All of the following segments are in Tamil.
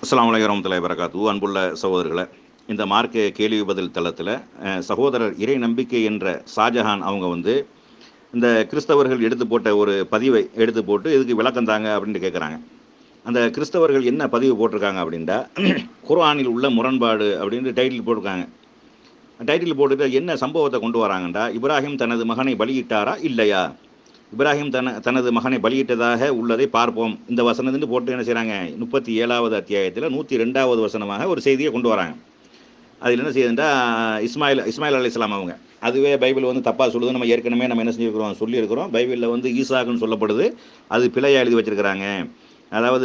அஸ்ஸலாமு அலைக்கும் வரமத்துல்லாஹி வரகாத்து அன்புள்ள சகோதரர்களை இந்த மார்க்க கேள்வி பதில் தளத்தில் அஹ், சகோதரர் இறை நம்பிக்கை என்ற ஷாஜஹான் அவங்க வந்து இந்த கிறிஸ்தவர்கள் எடுத்து போட்ட ஒரு பதிவை எடுத்து போட்டு இதுக்கு விளக்கம் தாங்க அப்படின்ட்டு கேட்குறாங்க அந்த கிறிஸ்தவர்கள் என்ன பதிவு போட்டிருக்காங்க அப்படின்டா குர்ஆனில் உள்ள முரண்பாடு அப்படின்ட்டு டைட்டில் போட்டிருக்காங்க டைட்டில் போட்டுட்டு என்ன சம்பவத்தை கொண்டு வராங்கண்டா இப்ராஹிம் தனது மகனை பலியிட்டாரா இல்லையா இப்ராஹிம் தன தனது மகனை பலியிட்டதாக உள்ளதை பார்ப்போம் இந்த வசனத்துன்னு போட்டு என்ன செய்கிறாங்க முப்பத்தி ஏழாவது அத்தியாயத்தில் நூற்றி ரெண்டாவது வசனமாக ஒரு செய்தியை கொண்டு வராங்க அதில் என்ன செய்யுதுன்றா இஸ்மாயில் இஸ்மாயில் அலி இஸ்லாம் அவங்க அதுவே பைபிள் வந்து தப்பாக சொல்லுது நம்ம ஏற்கனவே நம்ம என்ன செஞ்சுருக்கிறோம் சொல்லியிருக்கிறோம் பைபிளில் வந்து ஈசாக்குன்னு சொல்லப்படுது அது பிழையாக எழுதி வச்சிருக்கிறாங்க அதாவது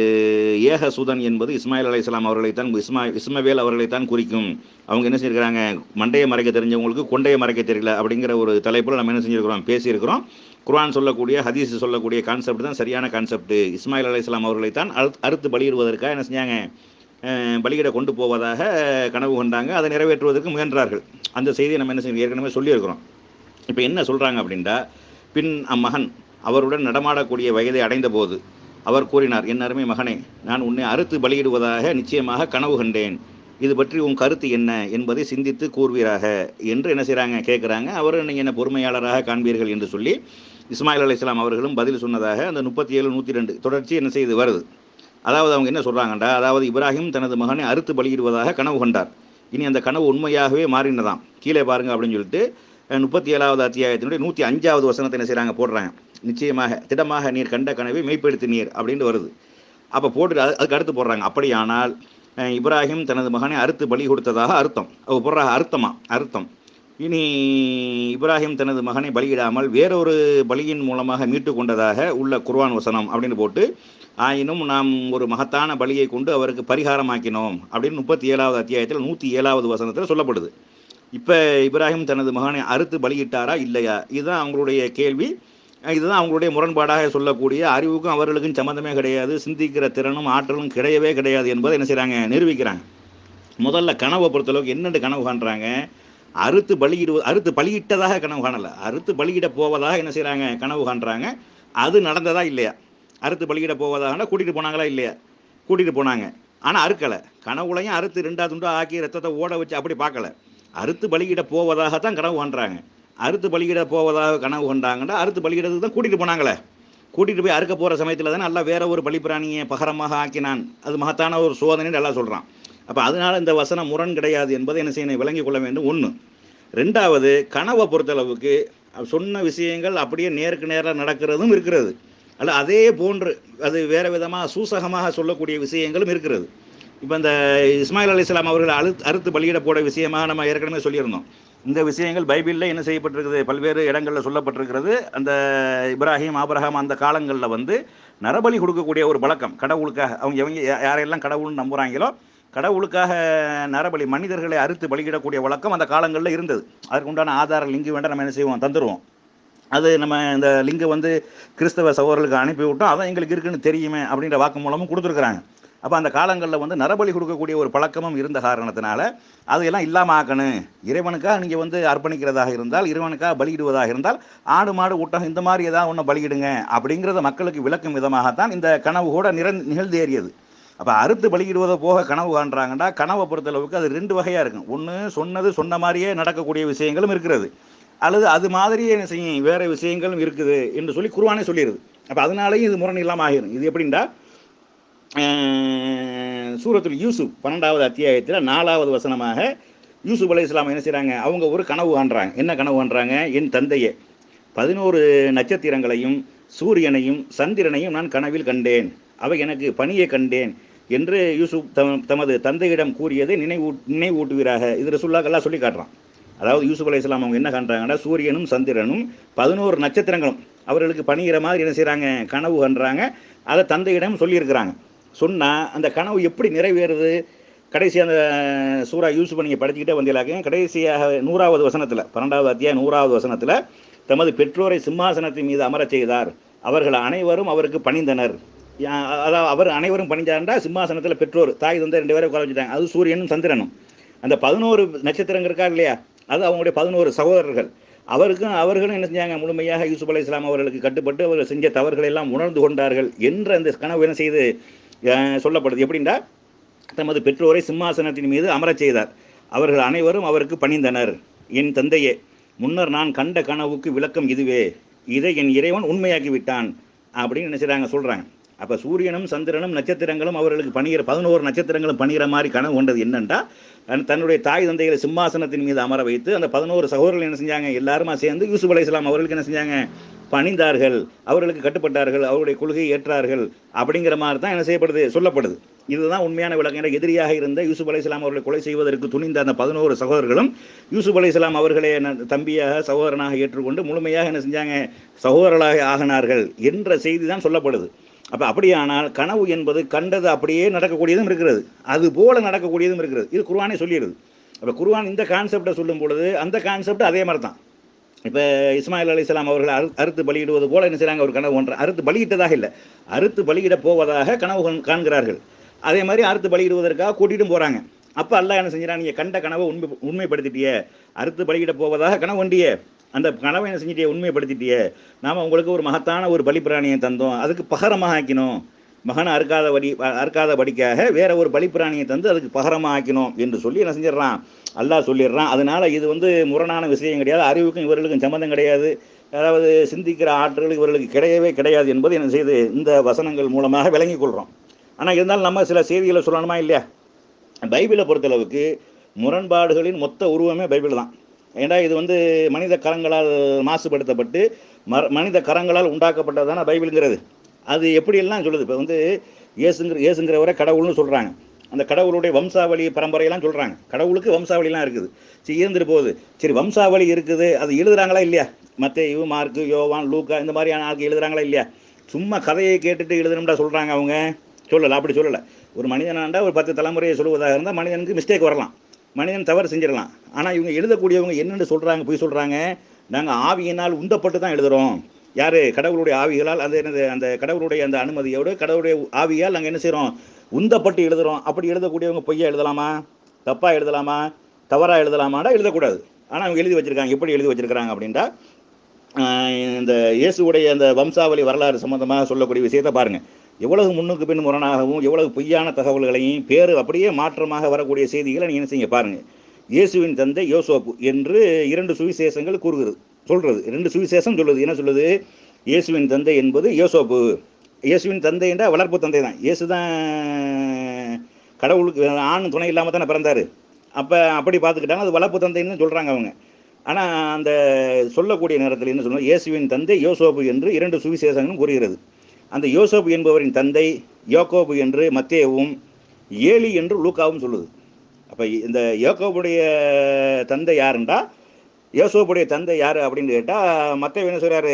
ஏக சுதன் என்பது இஸ்மாயில் அலி இஸ்லாம் அவர்களைத்தான் இஸ்மா இஸ்மவேல் அவர்களைத்தான் குறிக்கும் அவங்க என்ன செஞ்சிருக்கிறாங்க மண்டையை மறைக்க தெரிஞ்சவங்களுக்கு கொண்டையை மறைக்க தெரியல அப்படிங்கிற ஒரு தலைப்பில் நம்ம என்ன செஞ்சிருக்கிறோம் பேசியிருக்கிறோம் குர்ஆன் சொல்லக்கூடிய ஹதீஸ் சொல்லக்கூடிய கான்செப்ட் தான் சரியான கான்செப்ட் இஸ்மாயில் அலி இஸ்லாம் அவர்களைத்தான் அறுத்து அறுத்து பலியிடுவதற்காக என்ன செஞ்சாங்க அஹ், பலியிட கொண்டு போவதாக கனவு கொண்டாங்க அதை நிறைவேற்றுவதற்கு முயன்றார்கள் அந்த செய்தியை நம்ம என்ன செய்ய ஏற்கனவே சொல்லியிருக்கிறோம் இப்போ என்ன சொல்கிறாங்க அப்படின்டா பின் அம்மகன் அவருடன் நடமாடக்கூடிய வயதை அடைந்த போது அவர் கூறினார் என் அருமை மகனே நான் உன்னை அறுத்து பலியிடுவதாக நிச்சயமாக கனவு கண்டேன் இது பற்றி உன் கருத்து என்ன என்பதை சிந்தித்து கூறுவீராக என்று என்ன செய்கிறாங்க கேட்குறாங்க அவர் நீங்கள் என்ன பொறுமையாளராக காண்பீர்கள் என்று சொல்லி இஸ்மாயில் அலி இஸ்லாம் அவர்களும் பதில் சொன்னதாக அந்த முப்பத்தி ஏழு நூற்றி ரெண்டு தொடர்ச்சி என்ன செய்து வருது அதாவது அவங்க என்ன சொல்கிறாங்கண்டா அதாவது இப்ராஹிம் தனது மகனை அறுத்து பலியிடுவதாக கனவு கண்டார் இனி அந்த கனவு உண்மையாகவே மாறினதாம் கீழே பாருங்க அப்படின்னு சொல்லிட்டு அஹ், முப்பத்தி ஏழாவது அத்தியாயத்தினுடைய நூற்றி அஞ்சாவது வசனத்தை என்ன செய்கிறாங்க போடுறாங்க நிச்சயமாக திடமாக நீர் கண்ட கனவை மெய்ப்படுத்தி நீர் அப்படின்னு வருது அப்போ போட்டு அது- அதுக்கு அடுத்து போடுறாங்க அப்படியானால் அஹ், இப்ராஹிம் தனது மகனை அறுத்து பலி கொடுத்ததாக அர்த்தம் அவங்க போடுறாங்க அர்த்தமா அர்த்தம் இனி இப்ராஹிம் தனது மகனை பலியிடாமல் வேறொரு பலியின் மூலமாக மீட்டு கொண்டதாக உள்ள குர்ஆன் வசனம் அப்படின்னு போட்டு ஆயினும் நாம் ஒரு மகத்தான பலியை கொண்டு அவருக்கு பரிகாரமாக்கினோம் அப்படின்னு முப்பத்தி ஏழாவது அத்தியாயத்தில் நூற்றி ஏழாவது வசனத்தில் சொல்லப்படுது இப்போ இப்ராஹிம் தனது மகனை அறுத்து பலியிட்டாரா இல்லையா இதுதான் அவங்களுடைய கேள்வி இதுதான் அவங்களுடைய முரண்பாடாக சொல்லக்கூடிய அறிவுக்கும் அவர்களுக்கும் சம்மந்தமே கிடையாது சிந்திக்கிற திறனும் ஆற்றலும் கிடையவே கிடையாது என்பதை என்ன செய்கிறாங்க நிரூபிக்கிறாங்க முதல்ல கனவை பொறுத்தளவுக்கு என்னென்று கனவு காண்றாங்க அறுத்து பலியிடுவது அறுத்து பலியிட்டதாக கனவு காணலை அறுத்து பலியிட போவதாக என்ன செய்கிறாங்க கனவு காண்றாங்க அது நடந்ததா இல்லையா அறுத்து பலியிட போவதாக கூட்டிகிட்டு போனாங்களா இல்லையா கூட்டிகிட்டு போனாங்க ஆனால் அறுக்கலை கனவுலையும் அறுத்து ரெண்டா துண்டா ஆக்கி ரத்தத்தை ஓட வச்சு அப்படி பார்க்கல அறுத்து பலியிட போவதாகத்தான் கனவு காண்றாங்க அறுத்து பலியிட போவதாக கனவு கொண்டாங்கன்னா அறுத்து பலியிடத்துக்கு தான் கூட்டிகிட்டு போனாங்களே கூட்டிகிட்டு போய் அறுக்க போகிற சமயத்தில் தான் நல்லா வேற ஒரு பலிப்பிராணியை பகரமாக ஆக்கினான் அது மகத்தான ஒரு சோதனைன்னு எல்லாம் சொல்கிறான் அப்போ அதனால இந்த வசனம் முரண் கிடையாது என்பதை என்ன செய்யணும் விளங்கிக் கொள்ள வேண்டும் ஒன்று ரெண்டாவது கனவை பொறுத்தளவுக்கு சொன்ன விஷயங்கள் அப்படியே நேருக்கு நேராக நடக்கிறதும் இருக்கிறது அல்ல அதே போன்று அது வேறு விதமாக சூசகமாக சொல்லக்கூடிய விஷயங்களும் இருக்கிறது இப்போ இந்த இஸ்மாயில் அலி இஸ்லாம் அவர்கள் அழு அறுத்து பலியிட போட விஷயமாக நம்ம ஏற்கனவே சொல்லியிருந்தோம் இந்த விஷயங்கள் பைபிளில் என்ன செய்யப்பட்டிருக்குது பல்வேறு இடங்களில் சொல்லப்பட்டிருக்கிறது அந்த இப்ராஹிம் ஆபிரகாம் அந்த காலங்களில் வந்து நரபலி கொடுக்கக்கூடிய ஒரு பழக்கம் கடவுளுக்காக அவங்க எவங்க யா- யாரையெல்லாம் கடவுள்னு நம்புகிறாங்களோ கடவுளுக்காக நரபலி மனிதர்களை அறுத்து பலியிடக்கூடிய வழக்கம் அந்த காலங்களில் இருந்தது அதற்கு உண்டான ஆதார லிங்கு வேண்டாம் நம்ம என்ன செய்வோம் தந்துடுவோம் அது நம்ம இந்த லிங்கை வந்து கிறிஸ்தவ சகோதரர்களுக்கு அனுப்பி விட்டோம் அதான் எங்களுக்கு இருக்குன்னு தெரியுமே அப்படின்ற வாக்கு மூலமும் கொடுத்துருக்குறாங்க அப்போ அந்த காலங்களில் வந்து நரபலி கொடுக்கக்கூடிய ஒரு பழக்கமும் இருந்த காரணத்தினால அதையெல்லாம் இல்லாமல் ஆக்கணும் இறைவனுக்காக நீங்கள் வந்து அர்ப்பணிக்கிறதாக இருந்தால் இறைவனுக்காக பலியிடுவதாக இருந்தால் ஆடு மாடு ஊட்டம் இந்த மாதிரி ஏதாவது ஒன்று பலியிடுங்க அப்படிங்கிறத மக்களுக்கு விளக்கும் விதமாகத்தான் இந்த கனவு கூட நிற நிகழ்ந்தேறியது அப்போ அறுத்து பலியிடுவதை போக கனவு காண்றாங்கன்னா கனவை பொறுத்தளவுக்கு அது ரெண்டு வகையாக இருக்கும் ஒன்று சொன்னது சொன்ன மாதிரியே நடக்கக்கூடிய விஷயங்களும் இருக்கிறது அல்லது அது மாதிரியே என்ன செய்யும் வேறு விஷயங்களும் இருக்குது என்று சொல்லி குருவானே சொல்லிடுது அப்போ அதனாலேயும் இது முரண் இல்லாமல் ஆகிரும் இது எப்படின்னா அஹ், சூரத்துல் யூசுப் பன்னெண்டாவது அத்தியாயத்தில் நாலாவது வசனமாக யூசுப் அலை இஸ்லாம் என்ன செய்கிறாங்க அவங்க ஒரு கனவு காண்றாங்க என்ன கனவு காண்றாங்க என் தந்தையே பதினோரு நட்சத்திரங்களையும் சூரியனையும் சந்திரனையும் நான் கனவில் கண்டேன் அவை எனக்கு பணியை கண்டேன் என்று யூசுப் தம் தமது தந்தையிடம் கூறியதை நினைவூ நினைவூட்டுவீராக இது ரசுல்லாக்கெல்லாம் சொல்லி காட்டுறான் அதாவது யூசுப் அலை இஸ்லாம் அவங்க என்ன காண்றாங்கன்னா சூரியனும் சந்திரனும் பதினோரு நட்சத்திரங்களும் அவர்களுக்கு பணிகிற மாதிரி என்ன செய்கிறாங்க கனவு கண்டுறாங்க அதை தந்தையிடம் சொல்லியிருக்கிறாங்க சொன்னால் அந்த கனவு எப்படி நிறைவேறுது கடைசி அந்த சூரா யூசுப் நீங்கள் படிச்சுக்கிட்டே வந்தீங்களாக்க கடைசியாக நூறாவது வசனத்தில் பன்னெண்டாவது அத்தியாயம் நூறாவது வசனத்தில் தமது பெற்றோரை சிம்மாசனத்தின் மீது அமரச் செய்தார் அவர்கள் அனைவரும் அவருக்கு பணிந்தனர் யா- அதாவது அவர் அனைவரும் பணிஞ்சார்ன்றா சிம்மாசனத்தில் பெற்றோர் தாய் தந்தை ரெண்டு பேரும் உட்கார வச்சுட்டாங்க அது சூரியனும் சந்திரனும் அந்த பதினோரு நட்சத்திரங்கள் இருக்கா இல்லையா அது அவங்களுடைய பதினோரு சகோதரர்கள் அவருக்கும் அவர்களும் என்ன செஞ்சாங்க முழுமையாக யூசுப் அலை இஸ்லாம் அவர்களுக்கு கட்டுப்பட்டு அவர்கள் செஞ்ச தவறுகளை எல்லாம் உணர்ந்து கொண்டார்கள் என்ற அந்த கனவு என்ன செய்து அஹ், சொல்லப்படுது எப்படின்னா தமது பெற்றோரை சிம்மாசனத்தின் மீது அமரச் செய்தார் அவர்கள் அனைவரும் அவருக்கு பணிந்தனர் என் தந்தையே முன்னர் நான் கண்ட கனவுக்கு விளக்கம் இதுவே இதை என் இறைவன் உண்மையாக்கி விட்டான் அப்படின்னு என்ன செய்றாங்க சொல்றாங்க அப்ப சூரியனும் சந்திரனும் நட்சத்திரங்களும் அவர்களுக்கு பணிகிற பதினோரு நட்சத்திரங்களும் பணிகிற மாதிரி கனவு கொண்டது என்னன்னா தன் தன்னுடைய தாய் தந்தைகளை சிம்மாசனத்தின் மீது அமர வைத்து அந்த பதினோரு சகோதரர்கள் என்ன செஞ்சாங்க எல்லாருமா சேர்ந்து யூசுப் அலைஹிஸ்ஸலாம் அவர்களுக்கு என்ன செஞ்சாங்க பணிந்தார்கள் அவர்களுக்கு கட்டுப்பட்டார்கள் அவருடைய கொள்கையை ஏற்றார்கள் அப்படிங்கிற மாதிரி தான் என்ன செய்யப்படுது சொல்லப்படுது இதுதான் உண்மையான விளக்கம் ஏன்னா எதிரியாக இருந்த யூசுப் அலைஹிஸ்ஸலாம் அவர்களை கொலை செய்வதற்கு துணிந்த அந்த பதினோரு சகோதரர்களும் யூசுப் அலைஹிஸ்ஸலாம் அவர்களை என்ன தம்பியாக சகோதரனாக ஏற்றுக்கொண்டு முழுமையாக என்ன செஞ்சாங்க சகோதரர்களாக ஆகினார்கள் என்ற செய்தி தான் சொல்லப்படுது அப்போ அப்படியானால் கனவு என்பது கண்டது அப்படியே நடக்கக்கூடியதும் இருக்கிறது அது போல நடக்கக்கூடியதும் இருக்கிறது இது குர்ஆனே சொல்லிடுது அப்போ குர்ஆன் இந்த கான்செப்டை சொல்லும் பொழுது அந்த கான்செப்ட் அதே மாதிரி தான் இப்போ இஸ்மாயில் அலிஸ்லாம் அவர்கள் அறு அறுத்து பலியிடுவது போல என்ன செய்றாங்க ஒரு கனவு ஒன்று அறுத்து பலியிட்டதாக இல்லை அறுத்து பலியிட போவதாக கனவு காண்- காண்கிறார்கள் அதே மாதிரி அறுத்து பலியிடுவதற்காக கூட்டிட்டும் போகிறாங்க அப்போ அல்லாஹ் என்ன செஞ்சுறான் நீங்கள் கண்ட கனவை உண்மை உண்மைப்படுத்திட்டிய அறுத்து பலியிட போவதாக கனவு வண்டிய அந்த கனவை என்ன செஞ்சிட்டிய உண்மைப்படுத்திட்டிய நாம் உங்களுக்கு ஒரு மகத்தான ஒரு பலிப்பிராணியை தந்தோம் அதுக்கு பகரமாக ஆக்கினோம் மகனை அறுக்காத வடி அறுக்காத படிக்காக வேற ஒரு பலிப்பிராணியை தந்து அதுக்கு பகரமாக ஆக்கினோம் என்று சொல்லி என்ன செஞ்சிடறான் அல்லாஹ் சொல்லிடுறான் அதனால இது வந்து முரணான விஷயம் கிடையாது அறிவுக்கும் இவர்களுக்கும் சம்மந்தம் கிடையாது அதாவது சிந்திக்கிற ஆற்றல் இவர்களுக்கு கிடையவே கிடையாது என்பது என்ன செய்து இந்த வசனங்கள் மூலமாக விளங்கிக் கொள்கிறோம் ஆனால் இருந்தாலும் நம்ம சில செய்திகளை சொல்லணுமா இல்லையா பைபிளை பொறுத்தளவுக்கு முரண்பாடுகளின் மொத்த உருவமே பைபிள் தான் ஏண்டா இது வந்து மனித கரங்களால் மாசுபடுத்தப்பட்டு ம மனித கரங்களால் உண்டாக்கப்பட்டதான பைபிளுங்கிறது அது எப்படியெல்லாம் சொல்லுது இப்போ வந்து இயேசுங்கிற இயேசுங்கிறவரை கடவுள்னு சொல்கிறாங்க அந்த கடவுளுடைய வம்சாவளி பரம்பரையெல்லாம் சொல்கிறாங்க கடவுளுக்கு வம்சாவளிலாம் இருக்குது சரி இருந்துட்டு போகுது சரி வம்சாவளி இருக்குது அது எழுதுறாங்களா இல்லையா மத்தேயு மார்க்கு யோவான் லூக்கா இந்த மாதிரியான ஆளுக்கு எழுதுறாங்களா இல்லையா சும்மா கதையை கேட்டுட்டு எழுதணும்டா சொல்கிறாங்க அவங்க சொல்லலை அப்படி சொல்லலை ஒரு மனிதனாண்டா ஒரு பத்து தலைமுறையை சொல்லுவதாக இருந்தால் மனிதனுக்கு மிஸ்டேக் வரலாம் மனிதன் தவறு செஞ்சிடலாம் ஆனால் இவங்க எழுதக்கூடியவங்க என்னென்னு சொல்கிறாங்க போய் சொல்கிறாங்க நாங்கள் ஆவியினால் உந்தப்பட்டு தான் எழுதுகிறோம் யார் கடவுளுடைய ஆவிகளால் அந்த என்னது அந்த கடவுளுடைய அந்த அனுமதியோடு கடவுளுடைய ஆவியால் நாங்கள் என்ன செய்கிறோம் உந்தப்பட்டு எழுதுகிறோம் அப்படி எழுதக்கூடியவங்க பொய்யா எழுதலாமா தப்பாக எழுதலாமா தவறாக எழுதலாமாடா எழுதக்கூடாது ஆனால் அவங்க எழுதி வச்சிருக்காங்க எப்படி எழுதி வச்சிருக்கிறாங்க அப்படின்ட்டா ஆஹ் இந்த இயேசுவுடைய அந்த வம்சாவளி வரலாறு சம்பந்தமாக சொல்லக்கூடிய விஷயத்தை பாருங்க எவ்வளவு முன்னுக்கு பின் முரணாகவும் எவ்வளவு பொய்யான தகவல்களையும் பேர் அப்படியே மாற்றமாக வரக்கூடிய செய்திகளை நீங்கள் என்ன செய்யுங்க பாருங்க இயேசுவின் தந்தை யோசோப்பு என்று இரண்டு சுவிசேஷங்கள் கூறுகிறது சொல்றது ரெண்டு சுவிசேஷம் சொல்லுது என்ன சொல்லுது இயேசுவின் தந்தை என்பது யோசோப்பு இயேசுவின் தந்தை என்றால் வளர்ப்பு தந்தை தான் இயேசு தான் கடவுளுக்கு ஆண் துணை இல்லாமல் தானே பிறந்தாரு அப்போ அப்படி பார்த்துக்கிட்டாங்க அது வளர்ப்பு தந்தைன்னு சொல்கிறாங்க அவங்க ஆனால் அந்த சொல்லக்கூடிய நேரத்தில் என்ன சொல்லணும் இயேசுவின் தந்தை யோசோப்பு என்று இரண்டு சுவிசேஷங்களும் கூறுகிறது அந்த யோசோப்பு என்பவரின் தந்தை யோகோபு என்று மத்தேவும் ஏலி என்று லூக்காவும் சொல்லுது அப்போ இந்த யோகோபுடைய தந்தை யாருண்டா யோசோப்புடைய தந்தை யார் அப்படின்னு கேட்டால் மத்தேவ் என்ன சொல்கிறாரு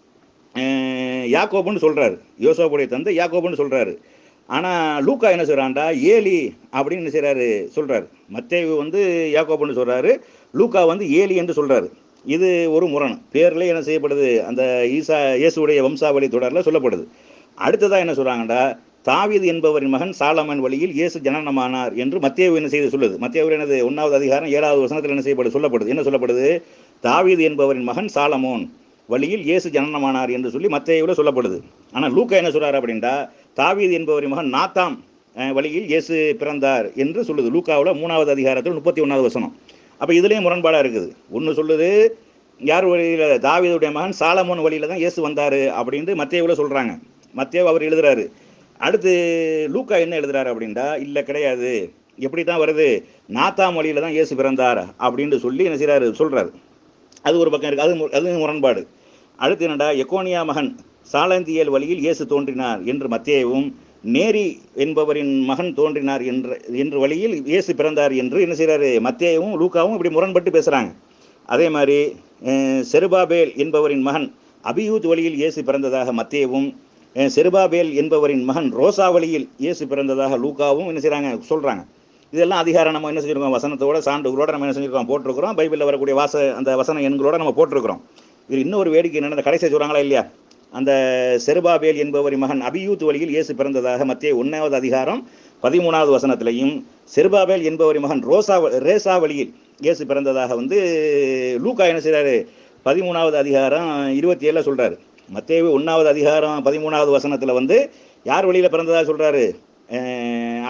யாக்கோபுன்னு சொல்கிறாரு யோசோப்புடைய தந்தை யாக்கோபுன்னு சொல்கிறாரு ஆனால் லூக்கா என்ன சொல்கிறான்டா ஏலி அப்படின்னு என்ன செய்கிறாரு சொல்கிறாரு மத்தேவு வந்து யாக்கோபுன்னு சொல்கிறாரு லூக்கா வந்து ஏலி என்று சொல்கிறாரு இது ஒரு முரண் பேர்ல என்ன செய்யப்படுது அந்த ஈசா இயேசுடைய வம்சாவளி தொடரில் சொல்லப்படுது அடுத்ததாக என்ன சொல்கிறாங்கடா தாவீது என்பவரின் மகன் சாலமன் வழியில் இயேசு ஜனனமானார் என்று மத்தேவு என்ன செய்து சொல்லுது மத்தேவு என்னது ஒன்றாவது அதிகாரம் ஏழாவது வசனத்தில் என்ன செய்யப்படுது சொல்லப்படுது என்ன சொல்லப்படுது தாவீது என்பவரின் மகன் சாலமோன் வழியில் இயேசு ஜனனமானார் என்று சொல்லி மத்தேயுல சொல்லப்படுது ஆனால் லூக்கா என்ன சொல்றாரு அப்படின்டா தாவீது என்பவரின் மகன் நாத்தாம் அஹ், வழியில் இயேசு பிறந்தார் என்று சொல்லுது லூக்காவில் மூணாவது அதிகாரத்தில் முப்பத்தி ஒன்றாவது வசனம் அப்போ இதுலேயும் முரண்பாடாக இருக்குது ஒன்று சொல்லுது யார் வழியில் தாவீதுடைய மகன் சாலமோன் வழியில் தான் இயேசு வந்தார் அப்படின்ட்டு மத்தேவுல சொல்கிறாங்க மத்தேவ் அவர் எழுதுறாரு அடுத்து லூக்கா என்ன எழுதுறாரு அப்படின்டா இல்லை கிடையாது எப்படி தான் வருது நாத்தாம் வழியில் தான் இயேசு பிறந்தார் அப்படின்ட்டு சொல்லி என்ன செய்கிறாரு சொல்கிறாரு அது ஒரு பக்கம் இருக்குது அது மு- அது முரண்பாடு அடுத்து என்னடா எக்கோனியா மகன் சாலந்தியல் வழியில் இயேசு தோன்றினார் என்று மத்தேவும் நேரி என்பவரின் மகன் தோன்றினார் என்ற என்ற வழியில் இயேசு பிறந்தார் என்று என்ன செய்கிறாரு மத்தேவும் லூக்காவும் இப்படி முரண்பட்டு பேசுகிறாங்க அதே மாதிரி அஹ், செருபாபேல் என்பவரின் மகன் அபியூத் வழியில் இயேசு பிறந்ததாக மத்தேவும் அஹ், செருபாபேல் என்பவரின் மகன் ரோசா வழியில் இயேசு பிறந்ததாக லூக்காவும் என்ன செய்கிறாங்க சொல்கிறாங்க இதெல்லாம் அதிகாரம் நம்ம என்ன செஞ்சிருக்கோம் வசனத்தோட சான்றுகளோட நம்ம என்ன செஞ்சிருக்கோம் போட்டிருக்கிறோம் பைபிளில் வரக்கூடிய வாச அந்த வசன எண்களோட நம்ம போட்டிருக்கிறோம் இது இன்னொரு வேடிக்கை என்னென்ன அந்த கடைசியை சொல்கிறாங்களா இல்லையா அந்த செருபாபேல் என்பவரின் மகன் அபியூத் வழியில் இயேசு பிறந்ததாக மத்திய ஒன்றாவது அதிகாரம் பதிமூணாவது வசனத்திலையும் செருபாபேல் என்பவரின் மகன் ரோசா ரேசா வழியில் இயேசு பிறந்ததாக வந்து லூக்கா என்ன செய்றாரு பதிமூணாவது அதிகாரம் இருபத்தி ஏழில் சொல்றாரு மத்தேவு ஒன்றாவது அதிகாரம் பதிமூணாவது வசனத்தில் வந்து யார் வழியில் பிறந்ததாக சொல்றாரு அஹ்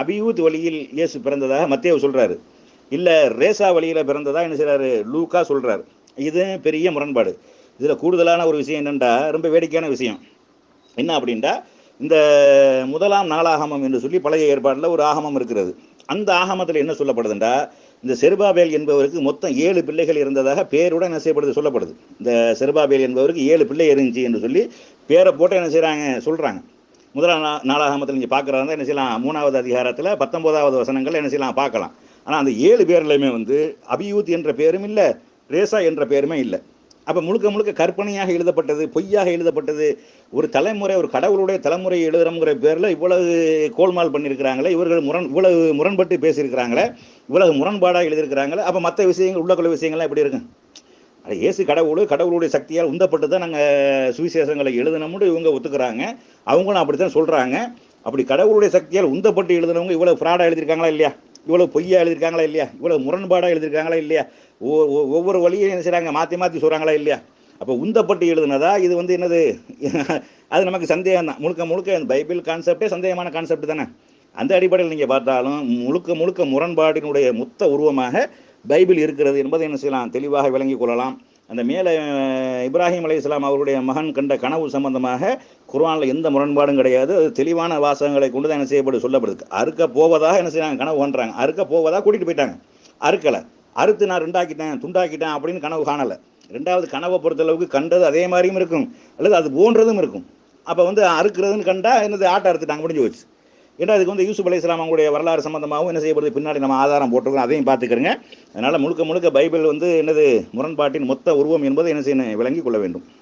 அபியூத் வழியில் இயேசு பிறந்ததாக மத்தேவ் சொல்றாரு இல்ல ரேசா வழியில பிறந்ததா என்ன செய்றாரு லூக்கா சொல்றாரு இது பெரிய முரண்பாடு இதுல கூடுதலான ஒரு விஷயம் என்னண்டா ரொம்ப வேடிக்கையான விஷயம் என்ன அப்படின்டா இந்த முதலாம் நாளாகமம் என்று சொல்லி பழைய ஏற்பாட்டில் ஒரு ஆகமம் இருக்கிறது அந்த ஆகமத்தில் என்ன சொல்லப்படுதுண்டா இந்த செருபாபேல் என்பவருக்கு மொத்தம் ஏழு பிள்ளைகள் இருந்ததாக பேருடன் என்ன செய்யப்படுது சொல்லப்படுது இந்த செருபாபேல் என்பவருக்கு ஏழு பிள்ளை இருந்துச்சு என்று சொல்லி பேரை போட்டு என்ன செய்கிறாங்க சொல்கிறாங்க முதலாம் நா- நாளாகமத்தில் நீங்கள் பார்க்குறாங்க என்ன செய்யலாம் மூணாவது அதிகாரத்தில் பத்தொன்பதாவது வசனங்கள் என்ன செய்யலாம் பார்க்கலாம் ஆனால் அந்த ஏழு பேர்லையுமே வந்து அபியூத் என்ற பேரும் இல்லை ரேசா என்ற பேருமே இல்லை அப்போ முழுக்க முழுக்க கற்பனையாக எழுதப்பட்டது பொய்யாக எழுதப்பட்டது ஒரு தலைமுறை ஒரு கடவுளுடைய தலைமுறை எழுதுறோங்கிற பேரில் இவ்வளவு கோல்மால் பண்ணியிருக்கிறாங்களே இவர்கள் முரண் இவ்வளவு முரண்பட்டு பேசியிருக்கிறாங்களே இவ்வளவு முரண்பாடாக எழுதியிருக்கிறாங்களே அப்போ மற்ற விஷயங்கள் உள்ளக்குள்ள விஷயங்கள்லாம் எப்படி இருக்கும் அது இயேசு கடவுள் கடவுளுடைய சக்தியால் உந்தப்பட்டு தான் நாங்கள் சுவிசேஷங்களை எழுதணும்னு இவங்க ஒத்துக்கிறாங்க அவங்களும் அப்படி தான் சொல்கிறாங்க அப்படி கடவுளுடைய சக்தியால் உந்தப்பட்டு எழுதுனவங்க இவ்வளவு ஃப்ராடாக எழுதியிருக்காங்களா இல்லையா இவ்வளவு பொய்யா எழுதியிருக்காங்களா இல்லையா இவ்வளவு முரண்பாடாக எழுதியிருக்காங்களா இல்லையா ஒ- ஒ- ஒவ்வொரு வழியும் என்ன செய்கிறாங்க மாற்றி மாற்றி சொல்கிறாங்களா இல்லையா அப்போ உந்தப்பட்டு எழுதுனதா இது வந்து என்னது அது நமக்கு சந்தேகம் தான் முழுக்க முழுக்க இந்த பைபிள் கான்செப்டே சந்தேகமான கான்செப்ட் தானே அந்த அடிப்படையில் நீங்கள் பார்த்தாலும் முழுக்க முழுக்க முரண்பாட்டினுடைய மொத்த உருவமாக பைபிள் இருக்கிறது என்பதை என்ன செய்யலாம் தெளிவாக விளங்கிக் கொள்ளலாம் அந்த மேலே அஹ், இப்ராஹிம் அலைஹிஸ்ஸலாம் அவருடைய மகன் கண்ட கனவு சம்பந்தமாக குர்ஆன்ல எந்த முரண்பாடும் கிடையாது அது தெளிவான வாசகங்களை கொண்டு தான் என்ன செய்யப்படு சொல்லப்படுது அறுக்க போவதாக என்ன செய்யறாங்க கனவு பண்ணுறாங்க அறுக்க போவதா கூட்டிட்டு போயிட்டாங்க அறுக்கலை அறுத்து நான் ரெண்டாக்கிட்டேன் துண்டாக்கிட்டேன் அப்படின்னு கனவு காணலை ரெண்டாவது கனவை பொறுத்தளவுக்கு கண்டது அதே மாதிரியும் இருக்கும் அல்லது அது போன்றதும் இருக்கும் அப்போ வந்து அறுக்கிறதுன்னு கண்டா என்னது ஆட்டை அறுத்துட்டாங்க முடிஞ்சு போச்சு ஏன்னா அதுக்கு வந்து யூசுப் அலைஹிஸ்ஸலாம் அவங்களுடைய வரலாறு சம்பந்தமாகவும் என்ன செய்யப்படுது பின்னாடி நம்ம ஆதாரம் போட்டிருக்கோம் அதையும் பார்த்துக்கிறங்க அதனால முழுக்க முழுக்க பைபிள் வந்து என்னது முரண்பாட்டின் மொத்த உருவம் என்பதை என்ன செய்யணும் விளங்கி கொள்ள வேண்டும்